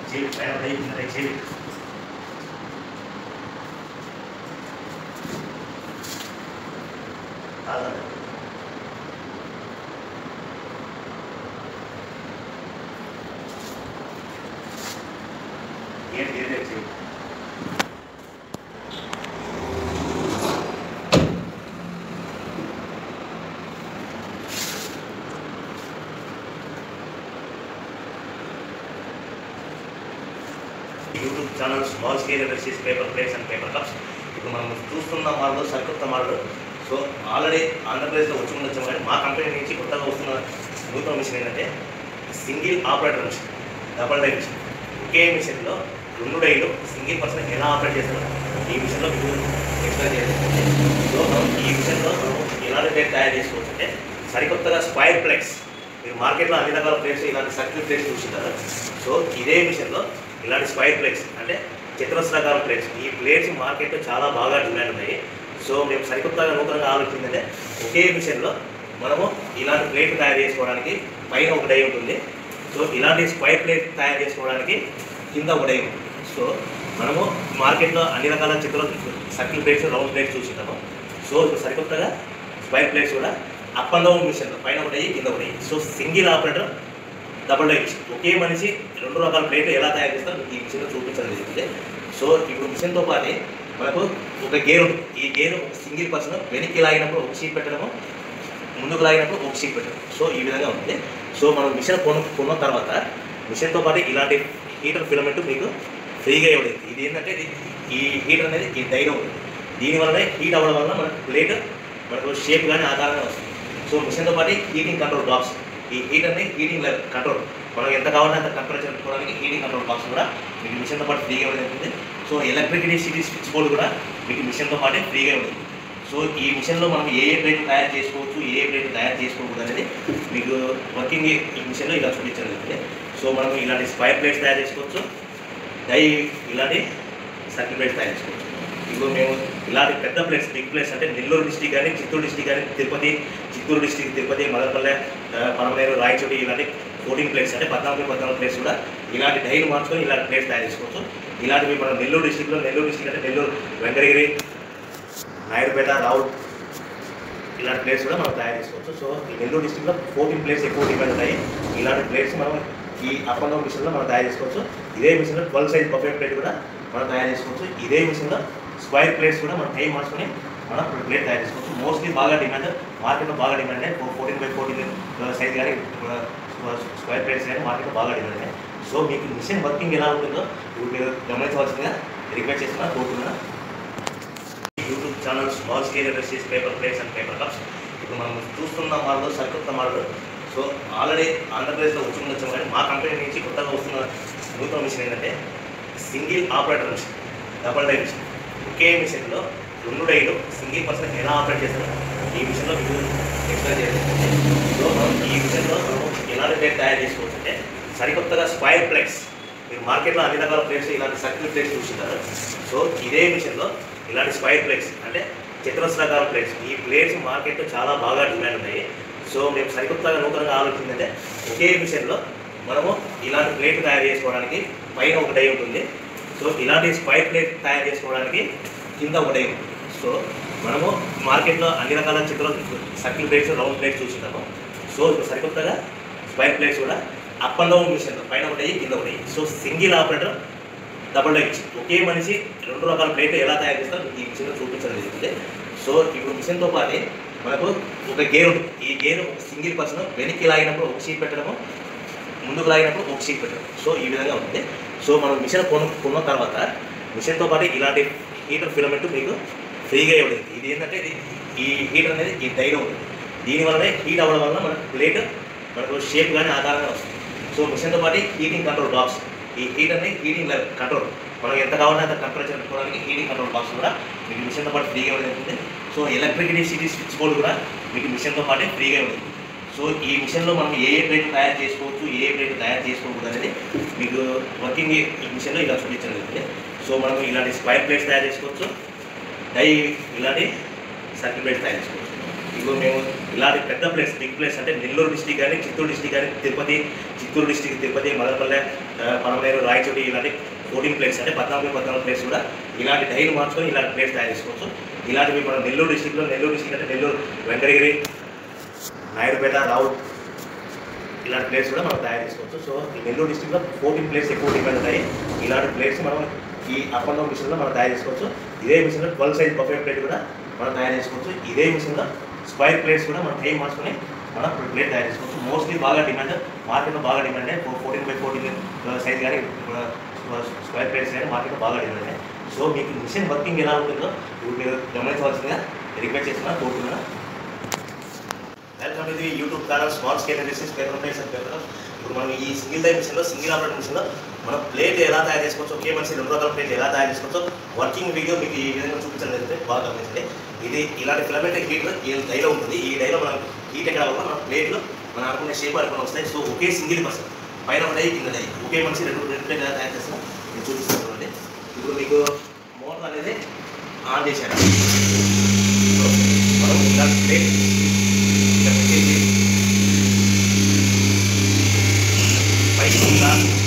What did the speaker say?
చేయి పైన పై కింద చేయి కాదండి ఏంటి ఏదే చేయి YouTube channel small scale industries paper plates and paper cups ఇప్పుడు మనం చూస్తున్న మోడల్ సరికొత్త మోడల్ సో ఆల్రెడీ ఆంధ్రప్రదేశ్లో వచ్చి ఉండొచ్చు కానీ మా కంపెనీ నుంచి కొత్తగా వస్తున్న నూతన మిషన్ ఏంటంటే single operator machine double die machine ఒకే మిషన్లో రెండు డైలు సింగిల్ పర్సన్ ఎలా ఆపరేట్ చేస్తారో ఈ మిషన్లో మీకు ఎక్స్ప్లెయిన్ చేయాలి సో మనం ఈ మిషన్లో మనం ఎలాంటి డైట్ తయారు చేసుకోవచ్చు అంటే సరికొత్తగా స్క్వైర్ ప్లేట్స్ మీరు మార్కెట్లో అన్ని రకాల ప్లేట్స్ ఇలాంటి సర్కిల్ ప్లేట్స్ చూస్తుంటారు సో ఇదే మిషన్లో ఇలాంటి స్క్వైర్ ప్లేట్స్ అంటే చతురస్రాకార ప్లేట్స్ ఈ ప్లేట్స్ మార్కెట్లో చాలా బాగా డిమాండ్ ఉన్నాయి సో మేము సరికొత్తగా నూతనంగా ఆలోచించిందంటే ఒకే మిషన్లో మనము ఇలాంటి ప్లేట్ తయారు చేసుకోవడానికి పైన ఒక డై ఉంటుంది సో ఇలాంటి స్క్వైర్ ప్లేట్ తయారు చేసుకోవడానికి కింద ఒక డై ఉంటుంది సో మనము మార్కెట్లో అన్ని రకాల చిత్ర సర్కిల్ ప్లేట్స్ రౌండ్ ప్లేట్స్ చూసుకుంటాము సో ఇప్పుడు సరికొత్తగా స్క్వైర్ ప్లేట్స్ కూడా అప్ అండ్ డౌన్ మిషన్ పైన ఒకటి కింద ఒకటి so single operator double die machine ఒకే మనిషి రెండు రకాల ప్లేట్లు ఎలా తయారు చేస్తారో ఈ మిషన్లో చూపించడం జరిగింది సో ఇప్పుడు మిషన్తో పాటు మనకు ఒక గేర్ ఉంటుంది ఈ గేర్ ఒక సింగిల్ పర్సన్ వెనక్కి లాగినప్పుడు ఒక షీట్ పెట్టడము ముందుకు లాగినప్పుడు ఒక షీట్ పెట్టడం సో ఈ విధంగా ఉంటుంది సో మనం మిషన్ కొను కొన్న తర్వాత మిషన్తో పాటు ఇలాంటి హీటర్ ఫిలమెంట్ మీకు ఫ్రీగా ఇవ్వలేదు ఇది ఏంటంటే ఇది- ఈ హీటర్ అనేది ఈ డైలో ఉంటుంది దీనివల్లనే హీట్ అవ్వడం వల్ల మనకు ప్లేట్ మనకు షేప్ కానీ ఆకారంగా వస్తుంది సో మిషన్తో పాటు హీటింగ్ కంట్రోల్ బాక్స్ ఈ హీటర్ని హీటింగ్ లెవెల్ కంట్రోల్ మనం ఎంత కావాలంటే అంత టెంపరేచర్ పెట్టుకోవడానికి హీటింగ్ కంట్రోల్ బాక్స్ కూడా మీకు మిషన్తో పాటు ఫ్రీగా ఉంటుంది so electricity city switchboard కూడా మీకు మిషన్తో పాటే ఫ్రీగా ఉంటుంది సో ఈ మిషన్లో మనం ఏ ఏ ప్లేట్ తయారు చేసుకోవచ్చు ఏ ఏ ప్లేట్ తయారు చేసుకోకూడదు అనేది మీకు వర్కింగ్ ఈ మిషన్లో ఇలా చూపించడం జరిగింది సో మనం ఇలాంటి స్క్వైర్ ప్లేట్స్ తయారు చేసుకోవచ్చు డై ఇలాంటి సర్కిల్ ప్లేట్స్ తయారు చేసుకోవచ్చు ఇప్పుడు మేము ఇలాంటి పెద్ద ప్లేట్స్ బిగ్ ప్లేట్స్ అంటే నెల్లూరు డిస్టిక్ కానీ చిత్తూరు డిస్టిక్ కానీ తిరుపతి చిత్తూరు డిస్టిక్ తిరుపతి మదనపల్లె ఆ, పరమనేరు రాయచోటి ఇలాంటి ఫోర్టీన్ ప్లేట్స్ అంటే పద్నాలుగు పద్నాలుగు ప్లేట్స్ కూడా ఇలాంటి డైలు మార్చుకొని ఇలాంటి ప్లేట్స్ తయారు చేసుకోవచ్చు ఇలాంటివి మనం నెల్లూరు డిస్టిక్లో నెల్లూరు డిస్టిక్ అంటే నెల్లూరు వెంకటగిరి నాయుడుపేట రావుల్ ఇలాంటి ప్లేస్ కూడా మనం తయారు చేసుకోవచ్చు సో ఈ నెల్లూరు డిస్ట్రిక్ట్లో ఫోర్టీన్ ప్లేస్ ఎక్కువ డిమాండ్ ఉన్నాయి ఇలాంటి ప్లేట్స్ మనం ఈ అప్ అండ్ డౌన్ మిషన్లో మనం తయారు చేసుకోవచ్చు ఇదే మిషన్లో ట్వెల్వ్ సైజ్ బఫే ప్లేట్ కూడా మనం తయారు చేసుకోవచ్చు ఇదే మిషన్లో స్క్వైర్ ప్లేట్స్ కూడా మనం టైం మార్చుకొని మనం ప్లేట్ తయారు చేసుకోవచ్చు మోస్ట్లీ బాగా డిమాండ్ మార్కెట్లో బాగా డిమాండ్ అంటే ఫోర్టీన్ బై ఫోర్టీన్ సైజ్ కానీ స్క్వైర్ ప్లేట్స్ కానీ మార్కెట్లో బాగా డిమాండ్ ఉన్నాయి సో మీకు మిషన్ వర్కింగ్ ఎలా ఉంటుందో ఇప్పుడు మీరు గమనించవలసిందిగా రిక్వెస్ట్ చేస్తున్నా కోరుతున్నా YouTube channel small scale industries paper plates and paper cups ఇప్పుడు మనం చూస్తున్న మోడల్ సరికొత్త మోడల్ సో ఆల్రెడీ ఆంధ్రప్రదేశ్లో వచ్చి ఉండొచ్చు కానీ మా కంపెనీ నుంచి కొత్తగా వస్తున్న నూతన మిషన్ ఏంటంటే single operator machine double die machine ఒకే మిషన్లో రెండు డైలు సింగిల్ పర్సన్ ఎలా ఆపరేట్ చేస్తారో ఈ మిషన్లో మీకు ఎక్స్ప్లెయిన్ చేయాలి సో మనం ఈ మిషన్లో మనం ఎలాంటి ప్లేట్ తయారు చేసుకోవచ్చు అంటే సరికొత్తగా స్క్వైర్ ప్లేట్స్ మీరు మార్కెట్లో అన్ని రకాల ప్లేట్స్ ఇలాంటి సర్కిల్ ప్లేట్స్ చూస్తుంటారు సో ఇదే మిషన్లో ఇలాంటి స్క్వైర్ ప్లేట్స్ అంటే చతురస్రాకార ప్లేట్స్ ఈ ప్లేట్స్ మార్కెట్లో చాలా బాగా డిమాండ్ ఉన్నాయి సో మేము సరికొత్తగా నూతనంగా ఆలోచించిందంటే ఒకే మిషన్లో మనము ఇలాంటి ప్లేట్ తయారు చేసుకోవడానికి పైన ఒక డై ఉంటుంది సో ఇలాంటి స్క్వైర్ ప్లేట్ తయారు చేసుకోవడానికి కింద ఒక డై ఉంటుంది సో మనము మార్కెట్లో అన్ని రకాల చిత్ర సర్కిల్ ప్లేట్స్ రౌండ్ ప్లేట్స్ చూస్తున్నాము సో ఇప్పుడు సరికొత్తగా స్క్వైర్ ప్లేట్స్ కూడా అప్ అండ్ డౌన్ మిషన్ పైన ఒకటి కింద ఒకటి so single operator double die machine ఒకే మనిషి రెండు రకాల ప్లేట్లు ఎలా తయారు చేస్తారో ఈ మిషన్లో చూపించడం జరిగింది సో ఇప్పుడు మిషన్తో పాటు మనకు ఒక గేర్ ఉంటుంది ఈ గేర్ ఒక సింగిల్ పర్సన్ వెనక్కి లాగినప్పుడు ఒక షీట్ పెట్టడము ముందుకు లాగినప్పుడు ఒక షీట్ పెట్టడం సో ఈ విధంగా ఉంటుంది సో మనం మిషన్ కొను కొన్న తర్వాత మిషన్తో పాటు ఇలాంటి హీటర్ ఫిలమెంట్ మీకు ఫ్రీగా ఇవ్వలేదు ఇది ఏంటంటే ఇది ఈ హీటర్ అనేది ఈ డైలో ఉంటుంది దీనివల్లనే హీట్ అవ్వడం వల్ల మనకు ప్లేట్ మనకు షేప్ కానీ ఆకారంగా వస్తుంది సో మిషన్తో పాటు హీటింగ్ కంట్రోల్ బాక్స్ ఈ హీటర్ని హీటింగ్ లెవెల్ కంట్రోల్ మనం ఎంత కావాలంటే అంత టెంపరేచర్ పెట్టుకోవడానికి హీటింగ్ కంట్రోల్ బాక్స్ కూడా మీకు మిషన్తో పాటు ఫ్రీగా ఉంటుంది so electricity city switchboard కూడా మీకు మిషన్తో పాటే ఫ్రీగా ఉంటుంది సో ఈ మిషన్లో మనం ఏ ఏ ప్లేట్ తయారు చేసుకోవచ్చు ఏ ఏ ప్లేట్ తయారు చేసుకోకూడదు అనేది మీకు వర్కింగ్ ఈ మిషన్లో ఇలా చూపించడం జరుగుతుంది సో మనం ఇలాంటి స్క్వైర్ ప్లేట్స్ తయారు చేసుకోవచ్చు డై ఇలాంటి సర్కిల్ ప్లేట్స్ తయారు చేసుకోవచ్చు ఇగో మేము ఇలాంటి పెద్ద ప్లేస్ బిగ్ ప్లేస్ అంటే నెల్లూరు డిస్టిక్ కానీ చిత్తూరు డిస్టిక్ కానీ తిరుపతి చిత్తూరు డిస్టిక్ తిరుపతి మదనపల్లె ఆ, పడమనేరు రాయచోటి ఇలాంటి ఫోర్టీన్ ప్లేస్ అంటే పద్నాలుగు పద్నాలుగు ప్లేస్ కూడా ఇలాంటి డైలు మార్చుకొని ఇలాంటి ప్లేస్ తయారు చేసుకోవచ్చు ఇలాంటివి మనం నెల్లూరు డిస్టిక్లో నెల్లూరు డిస్టిక్ అంటే నెల్లూరు వెంకటగిరి నాయుడుపేట రావు ఇలాంటి ప్లేస్ కూడా మనం తయారు చేసుకోవచ్చు సో ఈ నెల్లూరు డిస్టిక్లో ఫోర్టీన్ ప్లేస్ ఎక్కువ డిపెండ్ ఉంటాయి ఇలాంటి ప్లేస్ మనం ఈ అప్ అండ్ డౌన్ మిషన్లో మనం తయారు చేసుకోవచ్చు ఇదే మిషన్లో ట్వెల్వ్ సైజ్ బఫే ప్లేట్ కూడా మనం తయారు చేసుకోవచ్చు ఇదే మిషన్లో స్క్వైర్ ప్లేట్స్ కూడా మనం టైం మార్చుకొని మనం ప్లేట్ తయారు చేసుకోవచ్చు మోస్ట్లీ బాగా డిమాండ్ మార్కెట్లో బాగా demand fourteen by fourteen size కానీ స్క్వైర్ ప్లేట్స్ కానీ మార్కెట్లో బాగా డిమాండ్ సో మీకు మిషన్ వర్కింగ్ ఎలా ఉంటుందో ఇప్పుడు మీరు గమనించవలసిందిగా రిక్వెస్ట్ చేస్తున్నా కోరుతున్నాను welcome to the YouTube channel small scale industries paper plates and paper ఇప్పుడు మనం ఈ సింగిల్ టైప్ మిషన్లో సింగిల్ ఆపరేట్ మిషన్లో మనం ప్లేట్ ఎలా తయారు చేసుకోవచ్చు ఒకే మనిషి రెండు రకాల ప్లేట్ ఎలా తయారు చేసుకోవచ్చు వర్కింగ్ వీడియో మీకు ఈ విధంగా చూపించడం జరిగితే బాగా గమనించండి ఇది ఇలాంటి ఫిలమెంట్ హీటర్ ఈ డైలో ఉంటుంది ఈ డైలో మనం హీట్ ఎక్కడ వల్ల మన ప్లేట్లు మనం అనుకునే షేప్ అనుకుని వస్తాయి సో ఒకే సింగిల్ పర్సన్ పైన ఒక డై కింద డై ఒకే మనిషి రెండు రెండు ప్లేట్ ఎలా తయారు చేస్తాం నేను చూపిస్తాను చూడండి ఇప్పుడు మీకు మోటార్ అనేది ఆన్ చేశాను సో మనం ఇలాంటి ప్లేట్ ఇలా పెట్టేసి పైకి ఇలా